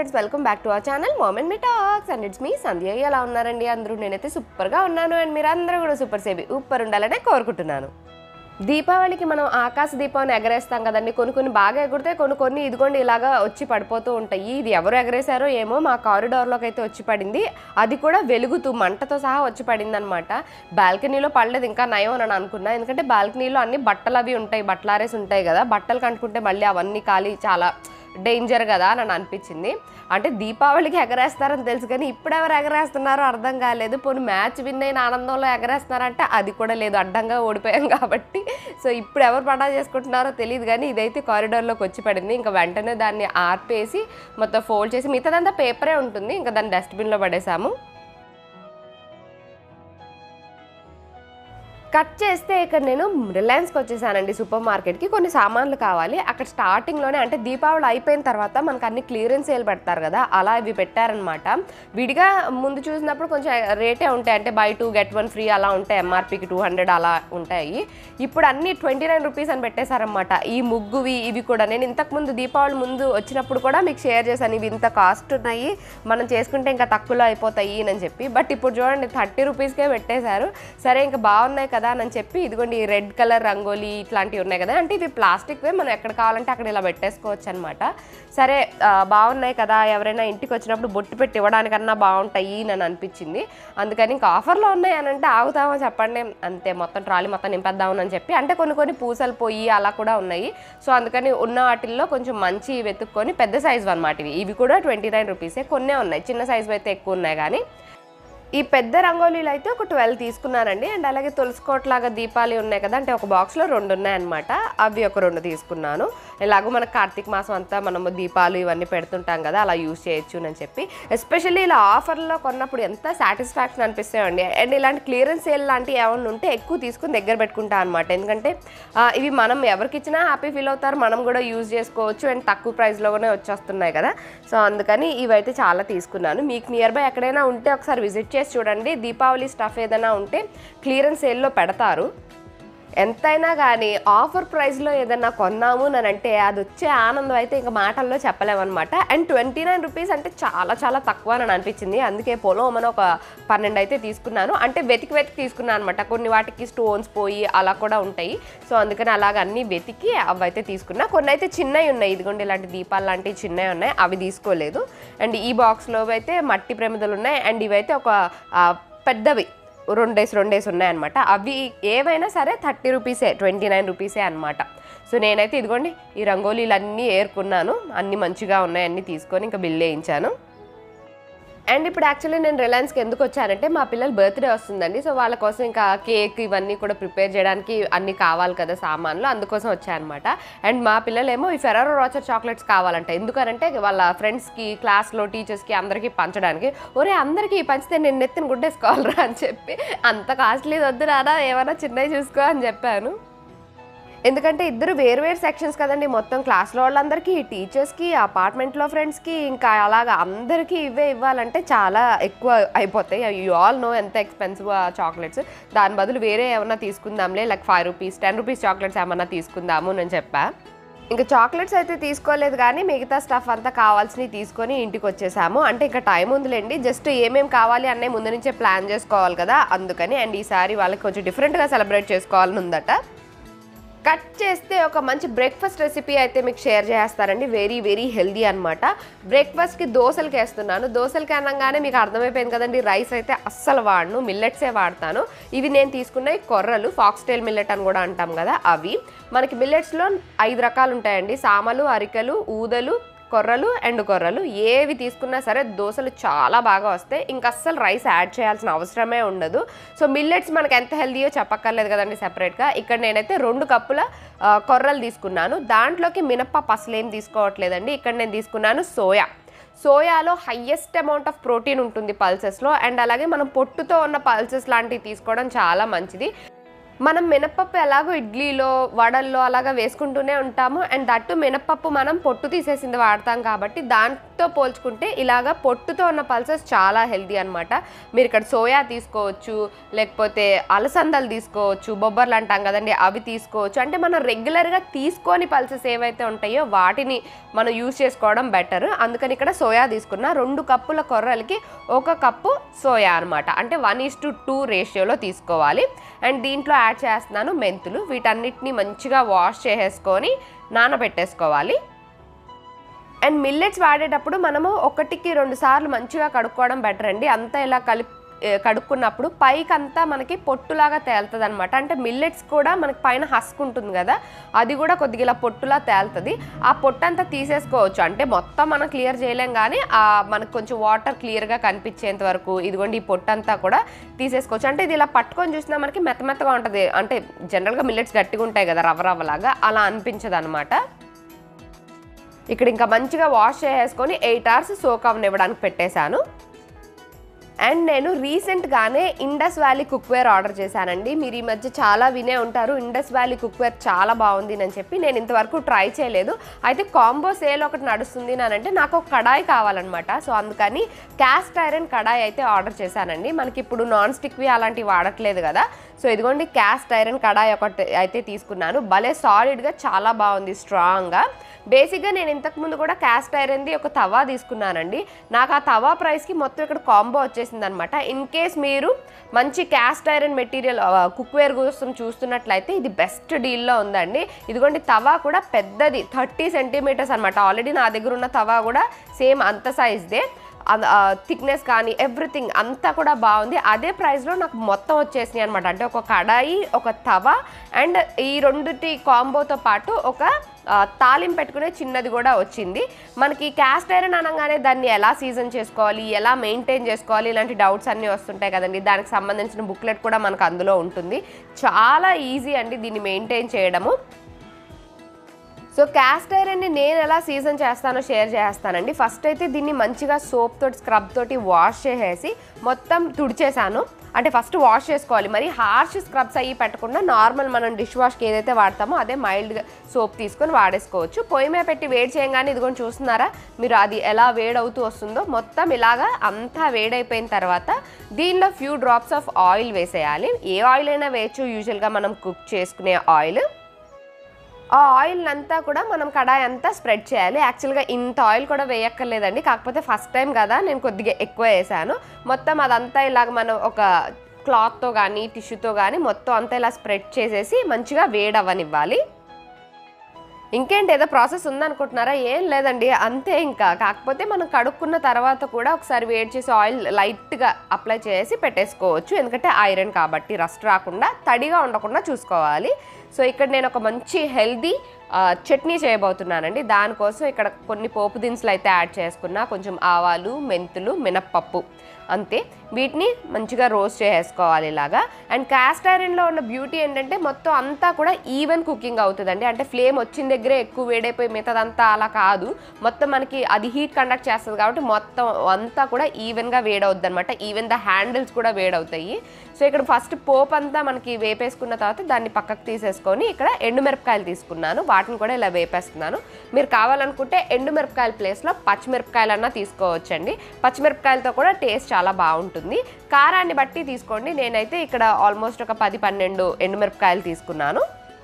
friends welcome back to our channel moment me talks and it's me Sandhya ఎలా ఉన్నారండి అందరూ నేనైతే సూపర్గా ఉన్నాను అండ్ మీరు అందరూ కూడా సూపర్ సేవి సూపర్ ఉండాలనే కోరుకుంటున్నాను దీపావళికి మనం ఆకాశ దీపాన్ని ఎగరేస్తాం కదండి కొన్ని కొన్ని బాగా ఎగురితే కొన్ని కొన్ని ఇదిగోండి ఇలాగా వచ్చి పడిపోతూ ఉంటాయి ఇది ఎవరు ఎగరేశారో ఏమో మా కారిడార్లోకి అయితే వచ్చి పడింది అది కూడా వెలుగుతూ మంటతో సహా వచ్చి పడింది అనమాట బాల్కనీలో పడలేదు ఇంకా నయం అని అనుకున్నా ఎందుకంటే బాల్కనీలో అన్ని బట్టలు అవి ఉంటాయి బట్టలారేసి ఉంటాయి కదా బట్టలు కంటుకుంటే మళ్ళీ అవన్నీ ఖాళీ చాలా డేంజర్ కదా అని అనిపించింది అంటే దీపావళికి ఎగరేస్తారని తెలుసు కానీ ఇప్పుడు ఎవరు ఎగరేస్తున్నారో అర్థం కాలేదు పోనీ మ్యాచ్ విన్ అయిన ఆనందంలో ఎగరేస్తున్నారంటే అది కూడా లేదు అడ్డంగా ఓడిపోయాం కాబట్టి సో ఇప్పుడు ఎవరు పండగ చేసుకుంటున్నారో తెలియదు కానీ ఇదైతే కారిడార్లోకి వచ్చి పడింది ఇంకా వెంటనే దాన్ని ఆర్పేసి మొత్తం ఫోల్డ్ చేసి మిగతాదంతా పేపరే ఉంటుంది ఇంకా దాన్ని డస్ట్బిన్లో పడేసాము కట్ చేస్తే ఇక్కడ నేను రిలయన్స్కి వచ్చేసానండి సూపర్ మార్కెట్కి కొన్ని సామాన్లు కావాలి అక్కడ స్టార్టింగ్లోనే అంటే దీపావళి అయిపోయిన తర్వాత మనకు అన్ని క్లియరెన్స్ సేల్ పెడతారు కదా అలా ఇవి పెట్టారనమాట విడిగా ముందు చూసినప్పుడు కొంచెం రేటే ఉంటాయి అంటే buy two get one free అలా ఉంటాయి ఎంఆర్పికి టూ హండ్రెడ్ అలా ఉంటాయి ఇప్పుడు అన్ని ట్వంటీ నైన్ రూపీస్ అని పెట్టేశారనమాట ఈ ముగ్గువి ఇవి కూడా నేను ఇంతకుముందు దీపావళి ముందు వచ్చినప్పుడు కూడా మీకు షేర్ చేశాను ఇవి ఇంత కాస్ట్ ఉన్నాయి మనం చేసుకుంటే ఇంకా తక్కువలో అయిపోతాయి అని చెప్పి బట్ ఇప్పుడు చూడండి థర్టీ రూపీస్కే పెట్టేశారు సరే ఇంకా బాగున్నాయి కదా అని చెప్పి ఇదిగోండి ఈ రెడ్ కలర్ రంగోలీ ఇట్లాంటివి ఉన్నాయి కదా అంటే ఇవి ప్లాస్టిక్వే మనం ఎక్కడ కావాలంటే అక్కడ ఇలా పెట్టేసుకోవచ్చు అనమాట సరే ఆ, బాగున్నాయి కదా ఎవరైనా ఇంటికి వచ్చినప్పుడు బొట్టు పెట్టి ఇవ్వడానికన్నా బాగుంటాయి అని అనిపించింది అందుకని ఇంకా ఆఫర్లో ఉన్నాయి అని అంటే ఆగుతామో చెప్పండి అంతే మొత్తం ట్రాలీ మొత్తం నింపేద్దామని చెప్పి అంటే కొన్ని కొన్ని పూసలు పోయి అలా కూడా ఉన్నాయి సో అందుకని ఉన్న వాటిల్లో కొంచెం మంచి వెతుక్కొని పెద్ద సైజు అనమాట ఇవి ఇవి కూడా ట్వంటీ నైన్ రూపీసే కొన్నే ఉన్నాయి చిన్న సైజు అయితే ఎక్కువ ఉన్నాయి కానీ ఈ పెద్ద రంగోలీలు అయితే ఒక ట్వెల్వ్ తీసుకున్నానండి అండ్ అలాగే తులసికోట్లాగా దీపాలు ఉన్నాయి కదా అంటే ఒక బాక్స్లో రెండు ఉన్నాయన్నమాట అవి ఒక రెండు తీసుకున్నాను ఎలాగో మన కార్తీక మాసం అంతా మనము దీపాలు ఇవన్నీ పెడుతుంటాం కదా అలా యూజ్ చేయొచ్చు అని చెప్పి ఎస్పెషల్లీ ఇలా ఆఫర్లో కొన్నప్పుడు ఎంత సాటిస్ఫాక్షన్ అనిపిస్తాయండి అండ్ ఇలాంటి క్లియరెన్స్ సేల్ లాంటివి ఏమైనా ఉంటే ఎక్కువ తీసుకుని దగ్గర పెట్టుకుంటా అనమాట ఎందుకంటే ఆ, ఇవి మనం ఎవరికి ఇచ్చినా హ్యాపీ ఫీల్ అవుతారు మనం కూడా యూజ్ చేసుకోవచ్చు అండ్ తక్కువ ప్రైస్లోనే వచ్చేస్తున్నాయి కదా సో అందుకని ఇవైతే చాలా తీసుకున్నాను మీకు నియర్ బై ఎక్కడైనా ఉంటే ఒకసారి విజిట్ చేసి చూడండి దీపావళి స్టఫ్ ఏదైనా ఉంటే క్లియరెన్స్ సేల్లో పెడతారు ఎంతైనా కానీ ఆఫర్ ప్రైస్లో ఏదన్నా కొన్నాము అని అంటే అది వచ్చే ఆనందం అయితే ఇంకా మాటల్లో చెప్పలేమన్నమాట అండ్ ట్వంటీ నైన్ రూపీస్ అంటే చాలా చాలా తక్కువ అని అనిపించింది అందుకే పొలోమని ఒక పన్నెండు అయితే తీసుకున్నాను అంటే వెతికి వెతికి తీసుకున్నాను అనమాట కొన్ని వాటికి స్టోన్స్ పోయి అలా కూడా ఉంటాయి సో అందుకని అలాగ అన్నీ వెతికి అవి అయితే తీసుకున్నా కొన్ని అయితే చిన్నవి ఉన్నాయి ఇదిగోండి ఇలాంటి దీపాలు లాంటివి చిన్నవి ఉన్నాయి అవి తీసుకోలేదు అండ్ ఈ బాక్స్లో అయితే మట్టి ప్రమిదలు ఉన్నాయి అండ్ ఇవైతే ఒక ఆ, పెద్దవి రెండేసి రెండేసి ఉన్నాయన్నమాట అవి ఏవైనా సరే థర్టీ రూపీసే ట్వంటీ నైన్ రూపీసే అనమాట సో నేనైతే ఇదిగోండి ఈ రంగోలీలు అన్నీ ఏరుకున్నాను అన్నీ మంచిగా ఉన్నాయి అన్నీ తీసుకొని ఇంకా బిల్ వేయించాను అండ్ ఇప్పుడు యాక్చువల్లీ నేను రిలయన్స్కి ఎందుకు వచ్చానంటే మా పిల్లల బర్త్డే వస్తుందండి సో వాళ్ళ కోసం ఇంకా కేక్ ఇవన్నీ కూడా ప్రిపేర్ చేయడానికి అన్నీ కావాలి కదా సామాన్లు అందుకోసం వచ్చాయన్నమాట అండ్ మా పిల్లలేమో ఈ ఫెరారో రాచర్ చాక్లెట్స్ కావాలంట ఎందుకనంటే వాళ్ళ ఫ్రెండ్స్కి క్లాస్లో టీచర్స్కి అందరికీ పంచడానికి ఒరే అందరికీ పంచితే నేను నెత్తిన గుడ్డేసుకోవాలరా అని చెప్పి అంత కాస్ట్లీ వద్దు రాదా ఏమైనా చిన్నవి చూసుకో అని చెప్పాను ఎందుకంటే ఇద్దరు వేరు వేరు సెక్షన్స్ కదండి మొత్తం క్లాస్లో వాళ్ళందరికీ టీచర్స్కి అపార్ట్మెంట్లో ఫ్రెండ్స్కి ఇంకా అలాగా అందరికీ ఇవే ఇవ్వాలంటే చాలా ఎక్కువ అయిపోతాయి యూ ఆల్ నో ఎంత ఎక్స్పెన్సివ్ ఆ చాక్లెట్స్ దాని బదులు వేరే ఏమన్నా తీసుకుందాంలే like five rupees ten rupees chocolates ఏమన్నా తీసుకుందాము నేను చెప్పా ఇంకా చాక్లెట్స్ అయితే తీసుకోలేదు కానీ మిగతా స్టఫ్ అంతా కావాల్సినవి తీసుకొని ఇంటికి వచ్చేసాము అంటే ఇంకా టైం ఉందిలేండి జస్ట్ ఏమేమి కావాలి అన్నీ ముందు నుంచే ప్లాన్ చేసుకోవాలి కదా అందుకని అండ్ ఈసారి వాళ్ళకి కొంచెం డిఫరెంట్గా సెలబ్రేట్ చేసుకోవాలని ఉందట కట్ చేస్తే ఒక మంచి బ్రేక్ఫాస్ట్ రెసిపీ అయితే మీకు షేర్ చేస్తానండి వెరీ వెరీ హెల్దీ అనమాట బ్రేక్ఫాస్ట్కి దోశలకి వేస్తున్నాను దోశలకి అనగానే మీకు అర్థమైపోయింది కదండి రైస్ అయితే అస్సలు వాడను మిల్లెట్సే వాడతాను ఇవి నేను తీసుకున్న కొర్రలు ఫాక్స్టైల్ మిల్లెట్ అని కూడా అంటాం కదా అవి మనకి మిల్లెట్స్లో ఐదు రకాలు ఉంటాయండి సామలు అరికలు ఊదలు కొర్రలు ఎండు కొర్రలు ఏవి తీసుకున్నా సరే దోశలు చాలా బాగా వస్తాయి ఇంకా అస్సలు రైస్ యాడ్ చేయాల్సిన అవసరమే ఉండదు సో మిల్లెట్స్ మనకి ఎంత హెల్దీయో చెప్పక్కర్లేదు కదండి సెపరేట్గా ఇక్కడ నేనైతే రెండు కప్పుల ఆ, కొర్రలు తీసుకున్నాను దాంట్లోకి మినప్పప్పు అసలు ఏం తీసుకోవట్లేదండి ఇక్కడ నేను తీసుకున్నాను సోయా సోయాలో హయ్యెస్ట్ అమౌంట్ ఆఫ్ ప్రోటీన్ ఉంటుంది పల్సెస్లో అండ్ అలాగే మనం పొట్టుతో ఉన్న పల్సెస్ లాంటివి తీసుకోవడం చాలా మంచిది మనం మినప్పప్పు ఎలాగో ఇడ్లీలో వడల్లో అలాగా వేసుకుంటూనే ఉంటాము అండ్ దట్టు మినప్పప్పు మనం పొట్టు తీసేసింది వాడతాం కాబట్టి దాంతో పోల్చుకుంటే ఇలాగా పొట్టుతో ఉన్న పల్సెస్ చాలా హెల్తీ అనమాట మీరు ఇక్కడ సోయా తీసుకోవచ్చు లేకపోతే అలసందలు తీసుకోవచ్చు బొబ్బర్లు అంటాం కదండి అవి తీసుకోవచ్చు అంటే మనం రెగ్యులర్గా తీసుకొని పల్సెస్ ఏవైతే ఉంటాయో వాటిని మనం యూజ్ చేసుకోవడం బెటర్ అందుకని ఇక్కడ సోయా తీసుకున్న రెండు కప్పుల కొర్రలకి ఒక కప్పు సోయా అనమాట అంటే వన్ ఈస్ టు టూ రేషియోలో తీసుకోవాలి అండ్ దీంట్లో యాడ్ చేస్తున్నాను మెంతులు వీటన్నిటిని మంచిగా వాష్ చేసేసుకొని నానబెట్టేసుకోవాలి అండ్ మిల్లెట్స్ వాడేటప్పుడు మనము ఒకటికి రెండు సార్లు మంచిగా కడుక్కోవడం బెటర్ అండి అంతా ఇలా కలిపి ఏ, కడుక్కున్నప్పుడు పైకి అంతా మనకి పొట్టులాగా తేలుతుంది అనమాట అంటే మిల్లెట్స్ కూడా మనకి పైన హస్క్ ఉంటుంది కదా అది కూడా కొద్దిగా ఇలా పొట్టులా తేలుతుంది ఆ పొట్టు అంతా తీసేసుకోవచ్చు అంటే మొత్తం మనం క్లియర్ చేయలేం కానీ ఆ మనకు కొంచెం వాటర్ క్లియర్గా కనిపించేంత వరకు ఇదిగోండి ఈ పొట్టు అంతా కూడా తీసేసుకోవచ్చు అంటే ఇది ఇలా పట్టుకొని చూసినా మనకి మెత్త మెత్తగా ఉంటుంది అంటే జనరల్గా మిల్లెట్స్ గట్టిగా ఉంటాయి కదా రవ్వ రవ్వలాగా అలా అనిపించదు అనమాట ఇక్కడ ఇంకా మంచిగా వాష్ చేసేసుకొని ఎయిట్ అవర్స్ సోక్ అవనివ్వడానికి పెట్టేశాను అండ్ నేను రీసెంట్గానే ఇండస్ వ్యాలీ కుక్వేర్ ఆర్డర్ చేశానండి మీరు ఈ మధ్య చాలా వినే ఉంటారు ఇండస్ వ్యాలీ కుక్వేర్ చాలా బాగుంది అని చెప్పి నేను ఇంతవరకు ట్రై చేయలేదు అయితే కాంబో సేల్ ఒకటి నడుస్తుంది అని అంటే నాకు ఒక కడాయి కావాలన్నమాట సో అందుకని క్యాస్ట్ ఐరన్ కడాయి అయితే ఆర్డర్ చేశానండి మనకి ఇప్పుడు నాన్ స్టిక్వి అలాంటివి వాడట్లేదు కదా సో ఇదిగోండి క్యాస్ట్ ఐరన్ కడాయి ఒకటి అయితే తీసుకున్నాను భలే సాలిడ్గా చాలా బాగుంది స్ట్రాంగ్గా బేసిక్గా నేను ఇంతకుముందు కూడా క్యాస్ట్ ఐరన్ది ఒక తవా తీసుకున్నానండి నాకు ఆ తవా ప్రైస్కి మొత్తం ఇక్కడ కాంబో వచ్చేసింది అనమాట ఇన్ కేస్ మీరు మంచి క్యాస్ట్ ఐరన్ మెటీరియల్ కుక్వేర్ కోసం చూస్తున్నట్లయితే ఇది బెస్ట్ డీల్లో ఉందండి ఇదిగోండి తవా కూడా పెద్దది థర్టీ సెంటీమీటర్స్ అనమాట ఆల్రెడీ నా దగ్గర ఉన్న తవా కూడా సేమ్ అంత సైజ్దే థిక్నెస్ కానీ ఎవ్రీథింగ్ అంతా కూడా బాగుంది అదే ప్రైస్లో నాకు మొత్తం వచ్చేసినాయి అనమాట అంటే ఒక కడాయి ఒక తవ అండ్ ఈ రెండుటి కాంబోతో పాటు ఒక ఆ, తాలింపు పెట్టుకునే చిన్నది కూడా వచ్చింది మనకి క్యాస్ట్ ఐరన్ అనగానే దాన్ని ఎలా సీజన్ చేసుకోవాలి ఎలా మెయింటైన్ చేసుకోవాలి ఇలాంటి డౌట్స్ అన్నీ వస్తుంటాయి కదండి దానికి సంబంధించిన బుక్లెట్ కూడా మనకు అందులో ఉంటుంది చాలా ఈజీ అండి దీన్ని మెయింటైన్ చేయడము సో క్యాస్ట్ ఐరన్ని నేను ఎలా సీజన్ చేస్తానో షేర్ చేస్తానండి ఫస్ట్ అయితే దీన్ని మంచిగా సోప్ తోటి స్క్రబ్ తోటి వాష్ చేసేసి మొత్తం తుడిచేసాను అంటే ఫస్ట్ వాష్ చేసుకోవాలి మరి హార్ష్ స్క్రబ్స్ అయ్యి పెట్టకుండా నార్మల్ మనం డిష్ వాష్కి ఏదైతే వాడతామో అదే మైల్డ్గా సోప్ తీసుకొని వాడేసుకోవచ్చు పొయ్యి మీద పెట్టి వేడి చేయగానే ఇదిగోని చూస్తున్నారా మీరు అది ఎలా వేడవుతూ వస్తుందో మొత్తం ఇలాగా అంతా వేడైపోయిన తర్వాత దీనిలో ఫ్యూ డ్రాప్స్ ఆఫ్ ఆయిల్ వేసేయాలి ఏ ఆయిల్ అయినా వేయచ్చు యూజువల్గా మనం కుక్ చేసుకునే ఆయిల్ ఆ ఆయిల్ అంతా కూడా మనం కడాయి అంతా స్ప్రెడ్ చేయాలి యాక్చువల్గా ఇంత ఆయిల్ కూడా వేయక్కర్లేదండి కాకపోతే ఫస్ట్ టైం కదా నేను కొద్దిగా ఎక్కువ వేసాను మొత్తం అదంతా ఇలాగ మనం ఒక క్లాత్తో కానీ టిష్యూతో కానీ మొత్తం అంతా ఇలా స్ప్రెడ్ చేసేసి మంచిగా వేడవ్వనివ్వాలి ఇంకేంటి ఏదో ప్రాసెస్ ఉందనుకుంటున్నారా ఏం లేదండి అంతే ఇంకా కాకపోతే మనం కడుక్కున్న తర్వాత కూడా ఒకసారి వేడి చేసి ఆయిల్ లైట్గా అప్లై చేసి పెట్టేసుకోవచ్చు ఎందుకంటే ఐరన్ కాబట్టి రస్ట్ రాకుండా తడిగా ఉండకుండా చూసుకోవాలి సో ఇక్కడ నేను ఒక మంచి హెల్దీ చట్నీ చేయబోతున్నానండి దానికోసం ఇక్కడ కొన్ని పోపు దినుసులు అయితే యాడ్ చేసుకున్నా కొంచెం ఆవాలు మెంతులు మినప్పప్పు అంతే వీటిని మంచిగా రోస్ట్ చేసేసుకోవాలి ఇలాగా అండ్ క్యాస్ట్ ఐరన్లో ఉన్న బ్యూటీ ఏంటంటే మొత్తం అంతా కూడా ఈవెన్ కుకింగ్ అవుతుందండి అంటే ఫ్లేమ్ వచ్చిన దగ్గరే ఎక్కువ వేడైపోయి మిగతాదంతా అలా కాదు మొత్తం మనకి అది హీట్ కండక్ట్ చేస్తుంది కాబట్టి మొత్తం అంతా కూడా ఈవెన్గా వేడవుద్ది అనమాట ఈవెన్ ద హ్యాండిల్స్ కూడా వేడవుతాయి సో ఇక్కడ ఫస్ట్ పోపు అంతా మనకి వేపేసుకున్న తర్వాత దాన్ని పక్కకు తీసేసుకొని ఇక్కడ ఎండుమిరపకాయలు తీసుకున్నాను వాటిని కూడా ఇలా వేపేస్తున్నాను మీరు కావాలనుకుంటే ఎండుమిరపకాయల ప్లేస్లో పచ్చిమిరపకాయలన్నా తీసుకోవచ్చండి పచ్చిమిరపకాయలతో కూడా టేస్ట్ చాలా బాగుంటుంది కారాన్ని బట్టి తీసుకోండి నేనైతే ఇక్కడ ఆల్మోస్ట్ ఒక పది పన్నెండు ఎండుమిరపకాయలు తీసుకున్నాను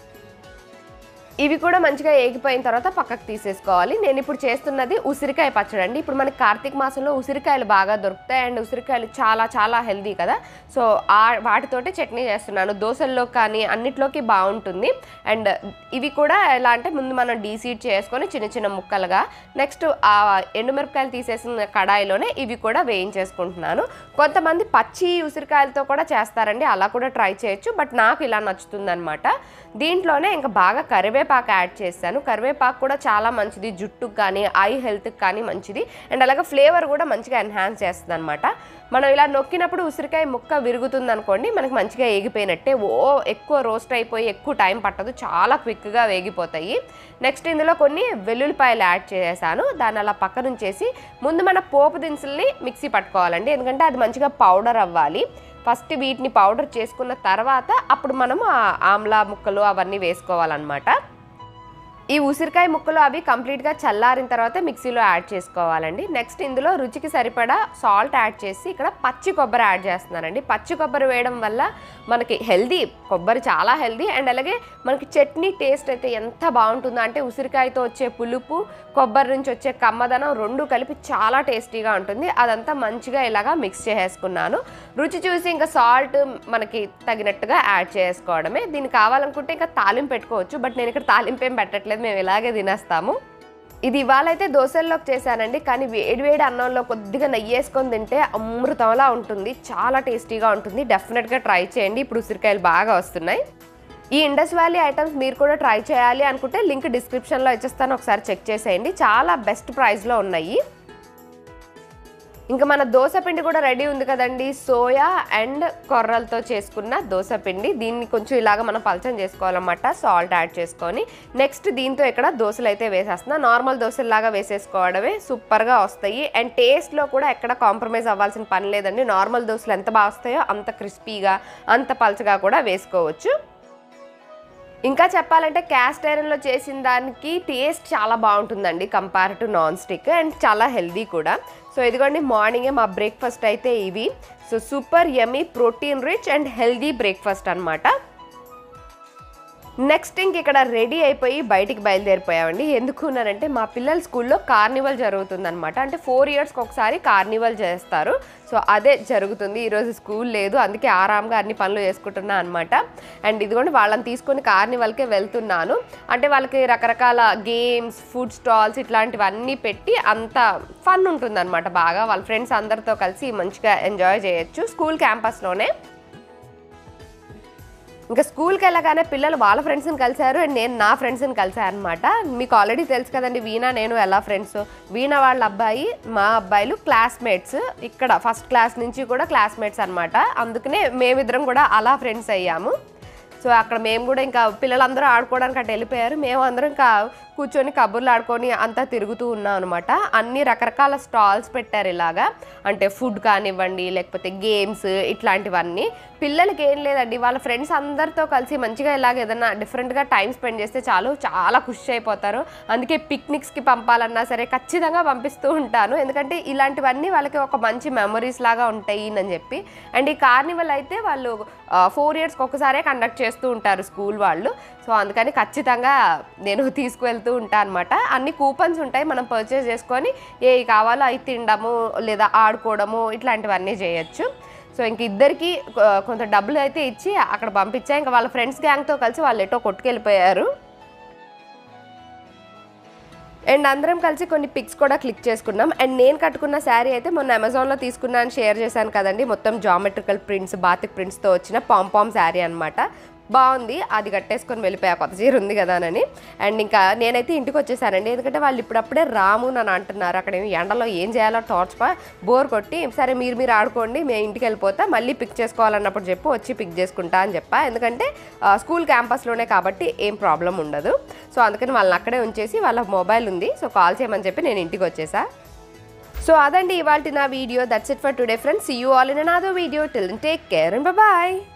ఇవి కూడా మంచిగా ఏగిపోయిన తర్వాత పక్కకు తీసేసుకోవాలి నేను ఇప్పుడు చేస్తున్నది ఉసిరికాయ పచ్చడి అండి ఇప్పుడు మనకి కార్తీక మాసంలో ఉసిరికాయలు బాగా దొరుకుతాయి అండ్ ఉసిరికాయలు చాలా చాలా హెల్దీ కదా సో ఆ వాటితోటి చట్నీ చేస్తున్నాను దోశల్లో కానీ అన్నిట్లోకి బాగుంటుంది అండ్ ఇవి కూడా ఎలా అంటే ముందు మనం డీసీడ్ చేసుకొని చిన్న చిన్న ముక్కలుగా నెక్స్ట్ ఆ ఎండుమిరపకాయలు తీసేసిన కడాయిలోనే ఇవి కూడా వేయించేసుకుంటున్నాను కొంతమంది పచ్చి ఉసిరికాయలతో కూడా చేస్తారండి అలా కూడా ట్రై చేయొచ్చు బట్ నాకు ఇలా నచ్చుతుంది అనమాట దీంట్లోనే ఇంకా బాగా కరివేపాకు యాడ్ చేశాను కరివేపాకు కూడా చాలా మంచిది జుట్టుకు కానీ ఐ హెల్త్కి కానీ మంచిది అండ్ అలాగే ఫ్లేవర్ కూడా మంచిగా ఎన్హాన్స్ చేస్తుంది అనమాట మనం ఇలా నొక్కినప్పుడు ఉసిరికాయ ముక్క విరుగుతుంది అనుకోండి మనకి మంచిగా వేగిపోయినట్టే ఓ ఎక్కువ రోస్ట్ అయిపోయి ఎక్కువ టైం పట్టదు చాలా క్విక్గా వేగిపోతాయి నెక్స్ట్ ఇందులో కొన్ని వెల్లుల్లిపాయలు యాడ్ చేశాను దాన్ని అలా పక్కన ఉంచేసి ముందు మన పోపు దినుసుల్ని మిక్సీ పట్టుకోవాలండి ఎందుకంటే అది మంచిగా పౌడర్ అవ్వాలి ఫస్ట్ వీటిని పౌడర్ చేసుకున్న తర్వాత అప్పుడు మనము ఆ ఆమ్లా ముక్కలు అవన్నీ వేసుకోవాలన్నమాట ఈ ఉసిరికాయ ముక్కలు అవి కంప్లీట్గా చల్లారిన తర్వాత మిక్సీలో యాడ్ చేసుకోవాలండి నెక్స్ట్ ఇందులో రుచికి సరిపడా సాల్ట్ యాడ్ చేసి ఇక్కడ పచ్చి కొబ్బరి యాడ్ చేస్తున్నానండి పచ్చి కొబ్బరి వేయడం వల్ల మనకి హెల్దీ కొబ్బరి చాలా హెల్దీ అండ్ అలాగే మనకి చట్నీ టేస్ట్ అయితే ఎంత బాగుంటుందో అంటే ఉసిరికాయతో వచ్చే పులుపు కొబ్బరి నుంచి వచ్చే కమ్మదనం రెండు కలిపి చాలా టేస్టీగా ఉంటుంది అదంతా మంచిగా ఇలాగా మిక్స్ చేసేసుకున్నాను రుచి చూసి ఇంకా సాల్ట్ మనకి తగినట్టుగా యాడ్ చేసుకోవడమే దీన్ని కావాలనుకుంటే ఇంకా తాలింపు పెట్టుకోవచ్చు బట్ నేను ఇక్కడ తాలింపు ఏం పెట్టట్లేదు మేము ఇలాగే తినేస్తాము ఇది ఇవాళ అయితే దోశల్లోకి చేశానండి కానీ వేడి వేడి అన్నంలో కొద్దిగా నెయ్యి వేసుకొని తింటే అమృతంలా ఉంటుంది చాలా టేస్టీగా ఉంటుంది డెఫినెట్గా ట్రై చేయండి ఇప్పుడు ఉసిరికాయలు బాగా వస్తున్నాయి ఈ ఇండస్ వ్యాలీ ఐటమ్స్ మీరు కూడా ట్రై చేయాలి అనుకుంటే లింక్ డిస్క్రిప్షన్లో ఇచ్చేస్తాను ఒకసారి చెక్ చేసేయండి చాలా బెస్ట్ ప్రైస్లో ఉన్నాయి ఇంకా మన దోశ పిండి కూడా రెడీ ఉంది కదండి సోయా అండ్ కొర్రలతో చేసుకున్న దోశ పిండి దీన్ని కొంచెం ఇలాగ మనం పలచం చేసుకోవాలన్నమాట సాల్ట్ యాడ్ చేసుకొని నెక్స్ట్ దీంతో ఇక్కడ దోశలు అయితే వేసేస్తున్నా నార్మల్ దోశలాగా వేసేసుకోవడమే సూపర్గా వస్తాయి అండ్ టేస్ట్లో కూడా ఎక్కడ కాంప్రమైజ్ అవ్వాల్సిన పని లేదండి నార్మల్ దోశలు ఎంత బాగా వస్తాయో అంత క్రిస్పీగా అంత పలచగా కూడా వేసుకోవచ్చు ఇంకా చెప్పాలంటే క్యాస్ట్ ఐరన్లో చేసిన దానికి టేస్ట్ చాలా బాగుంటుందండి compare to non stick and చాలా హెల్దీ కూడా సో ఇదిగోండి మార్నింగే మా బ్రేక్ఫాస్ట్ అయితే ఇవి so super yummy protein rich and healthy breakfast అనమాట నెక్స్ట్ ఇంక ఇక్కడ రెడీ అయిపోయి బయటికి బయలుదేరిపోయామండి ఎందుకున్నానంటే మా పిల్లల స్కూల్లో కార్నివల్ జరుగుతుందన్నమాట అంటే ఫోర్ ఇయర్స్కి ఒకసారి కార్నివల్ చేస్తారు సో అదే జరుగుతుంది ఈరోజు స్కూల్ లేదు అందుకే ఆరాంగా అన్ని పనులు చేసుకుంటున్నా అనమాట అండ్ ఇదిగోండి వాళ్ళని తీసుకొని కార్నివల్కే వెళ్తున్నాను అంటే వాళ్ళకి రకరకాల గేమ్స్ ఫుడ్ స్టాల్స్ ఇట్లాంటివన్నీ పెట్టి అంత ఫన్ ఉంటుందన్నమాట బాగా వాళ్ళ ఫ్రెండ్స్ అందరితో కలిసి మంచిగా ఎంజాయ్ చేయొచ్చు స్కూల్ క్యాంపస్లోనే ఇంకా స్కూల్కి వెళ్ళగానే పిల్లలు వాళ్ళ ఫ్రెండ్స్ని కలిశారు అండ్ నేను నా ఫ్రెండ్స్ని కలిసాను అనమాట మీకు ఆల్రెడీ తెలుసు కదండి వీణా నేను ఎలా ఫ్రెండ్స్ వీణా వాళ్ళ అబ్బాయి మా అబ్బాయిలు క్లాస్మేట్స్ ఇక్కడ ఫస్ట్ క్లాస్ నుంచి కూడా క్లాస్మేట్స్ అనమాట అందుకనే మేమిద్దరం కూడా అలా ఫ్రెండ్స్ అయ్యాము సో అక్కడ మేము కూడా ఇంకా పిల్లలందరూ ఆడుకోవడానికి అటు వెళ్ళిపోయారు మేము అందరం ఇంకా కూర్చొని కబుర్లు ఆడుకొని అంతా తిరుగుతూ ఉన్నాం అనమాట అన్ని రకరకాల స్టాల్స్ పెట్టారు ఇలాగా అంటే ఫుడ్ కానివ్వండి లేకపోతే గేమ్స్ ఇట్లాంటివన్నీ పిల్లలకి ఏం లేదండి వాళ్ళ ఫ్రెండ్స్ అందరితో కలిసి మంచిగా ఇలాగ ఏదైనా డిఫరెంట్గా టైం స్పెండ్ చేస్తే చాలు చాలా ఖుషి అయిపోతారు అందుకే పిక్నిక్స్కి పంపాలన్నా సరే ఖచ్చితంగా పంపిస్తూ ఉంటాను ఎందుకంటే ఇలాంటివన్నీ వాళ్ళకి ఒక మంచి మెమరీస్ లాగా ఉంటాయి అని చెప్పి అండ్ ఈ కార్నివల్ అయితే వాళ్ళు ఫోర్ ఇయర్స్కి ఒకసారే కండక్ట్ చేస్తూ ఉంటారు స్కూల్ వాళ్ళు సో అందుకని ఖచ్చితంగా నేను తీసుకువెళ్తూ ఉంటాను అనమాట అన్ని కూపన్స్ ఉంటాయి మనం పర్చేస్ చేసుకొని ఏ కావాలో అవి తినడము లేదా ఆడుకోవడము ఇట్లాంటివన్నీ చేయొచ్చు సో ఇంక ఇద్దరికి కొంత డబ్బులు అయితే ఇచ్చి అక్కడ పంపించా ఇంకా వాళ్ళ ఫ్రెండ్స్ గ్యాంగ్తో కలిసి వాళ్ళు ఎటో కొట్టుకెళ్ళిపోయారు అండ్ అందరం కలిసి కొన్ని పిక్స్ కూడా క్లిక్ చేసుకున్నాం అండ్ నేను కట్టుకున్న శారీ అయితే మొన్న అమెజాన్లో తీసుకున్నాను షేర్ చేశాను కదండి మొత్తం జామెట్రికల్ ప్రింట్స్ బాతిక్ ప్రింట్స్తో వచ్చిన పాంపామ్ శారీ అనమాట బాగుంది అది కట్టేసుకొని వెళ్ళిపోయా కొత్త చీర ఉంది కదా అని అండ్ ఇంకా నేనైతే ఇంటికి వచ్చేసానండి ఎందుకంటే వాళ్ళు ఇప్పుడప్పుడే రాము నన్ను అంటున్నారు అక్కడ ఏమి ఎండలో ఏం చేయాలో టార్చ్ పా బోర్ కొట్టి సరే మీరు మీరు ఆడుకోండి మేము ఇంటికి వెళ్ళిపోతా మళ్ళీ పిక్ చేసుకోవాలన్నప్పుడు చెప్పి వచ్చి పిక్ చేసుకుంటా అని చెప్పా ఎందుకంటే ఆ, స్కూల్ క్యాంపస్లోనే కాబట్టి ఏం ప్రాబ్లం ఉండదు సో అందుకని వాళ్ళని అక్కడే ఉంచేసి వాళ్ళ మొబైల్ ఉంది సో కాల్ చేయమని చెప్పి నేను ఇంటికి వచ్చేసా సో అదండి ఇవాళ నా video that's it for today friends you all in another video till take care and bye